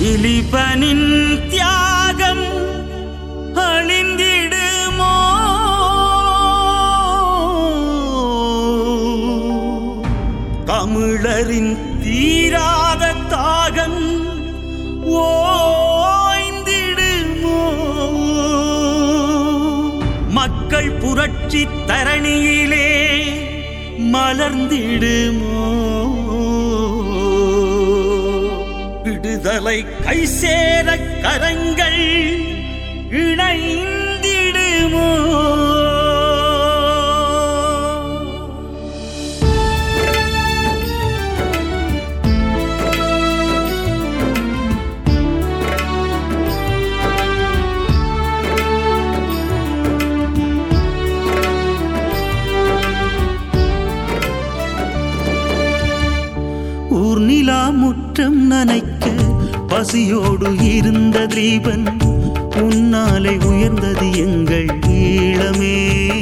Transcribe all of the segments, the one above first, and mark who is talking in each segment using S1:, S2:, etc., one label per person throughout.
S1: திலீபனின் தியாகம் அழிந்திடுமோ தமிழரின் தீராத தாகம் ஓய்ந்திடுமோ மக்கள் புரட்சி தரணியிலே மலர்ந்திடுமோ விடுதலை கை சேர கரங்கள் இணைந்திடுமோ ஊர்நிலா முற்றம் நனைக்க பசியோடு இருந்த தீபன் உன்னாலே உயர்ந்தது எங்கள் ஈழமே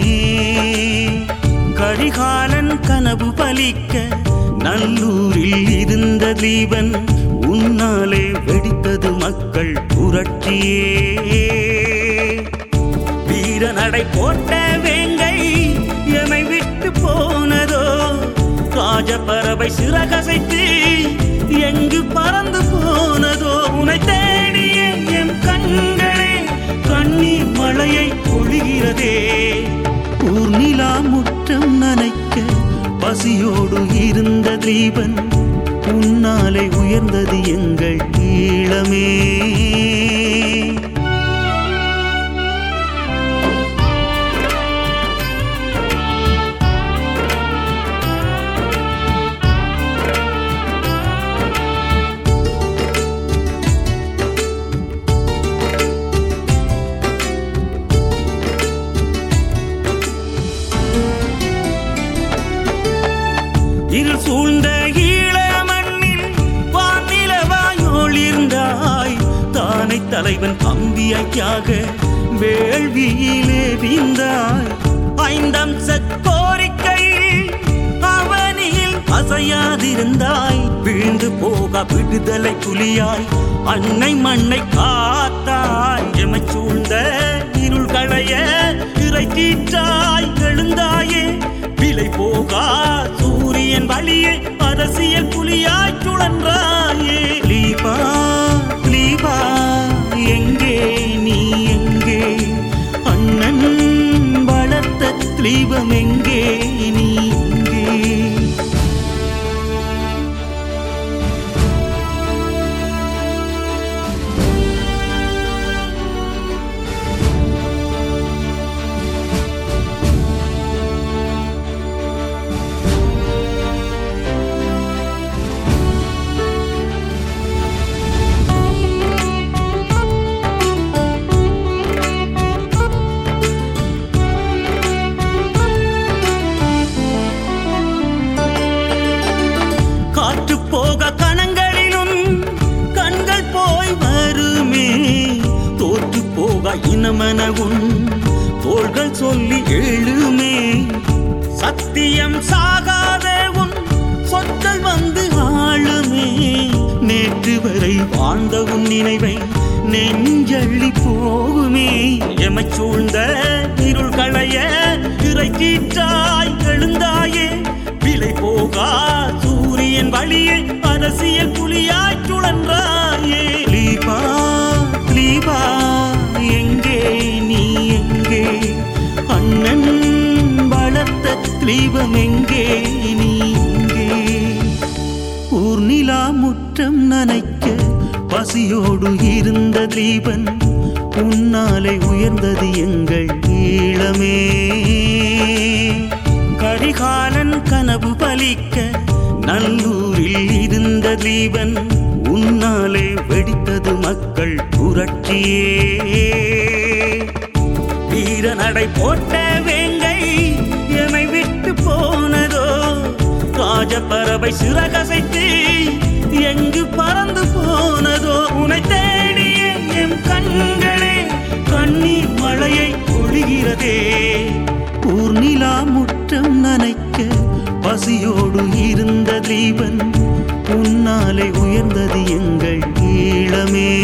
S1: கரிகாலன் கனவு பலிக்க நல்லூரில் இருந்த தீபன் உன்னாலே வெடித்தது மக்கள் புரட்சியே வீர நடை போட்ட வேங்கை எமை விட்டு போனதோ ராஜபறவை சிறகசைத்து எங்கு பறந்து போனதோ உனை தேடிய என் கண்களே கண்ணீர் மழையை பொழிகிறதே ஊர்நிலா முற்றம் நனைக்க பசியோடு இருந்த தீபன் உன்னாலே உயர்ந்தது எங்கள் ஈழமே இருள் சூழ்ந்த ஈழ மண்ணில் வானிலவாய் ஒளிர்ந்தாய் தானை தலைவன் அம்பியாக வேள்வியிலே வீந்தாய் ஐந்தம்ச கோரிக்கையில் அவனியில் அசையாதிருந்தாய் வீழ்ந்து போக விடுதலை புலியாய் அன்னை மண்ணை காத்தாய் எமை சூழ்ந்த இருள் களைய இறை தீற்றாய் எழுந்தாயே விலை போகா சூரியன் வழியே அரசியல் புலியாய் சுழன்றாயே லீபா லீபா எங்கே நீ எங்கே அண்ணன் வளர்த்த தீபம் எங்கே நீ எங்கே காற்று போக கணங்களிலும் கண்கள் போய் வருமே தோற்று போக இனமனவும் தோள்கள் சொல்லி எழுமே சத்தியம் சாகாதே உன் சொற்கள் வந்து ஆளுமே நேற்று வரை வாழ்ந்த உன் நினைவை நெஞ்சள்ளி போகுமே எமைச் சூழ்ந்த இருள் களைய இறை கீற்றாய் எழுந்தாயே விலை போகா சூரியன் வழியே அரசியல் புலியாய் சுழன்றாயே லீபா லீபா எங்கே நீ எங்கே அண்ணன் வளர்த்த தீபம் எங்கே நீ எங்கே ஊர்நிலா முற்றம் நனைக்க பசியோடு இருந்த தீபன் உன்னாலே உயர்ந்தது எங்கள் ஈழமே கரிகாலன் கனவு பலிக்க நல்லூரில் இருந்த தீபன் உன்னாலே வெடித்தது மக்கள் புரட்சியே வீர நடை போட்ட வேங்கை எமை விட்டு போனதோ ராஜபறவை சிறகசைத்து எங்கு பறந்து போனதோ உனை தேடிய என் கண்களே கண்ணீர் மழையை பொழிகிறதே ஊர்நிலா முற்றம் நனைக்க பசியோடு இருந்த தீபன் உன்னாலே உயர்ந்தது எங்கள் ஈழமே உள்ளமே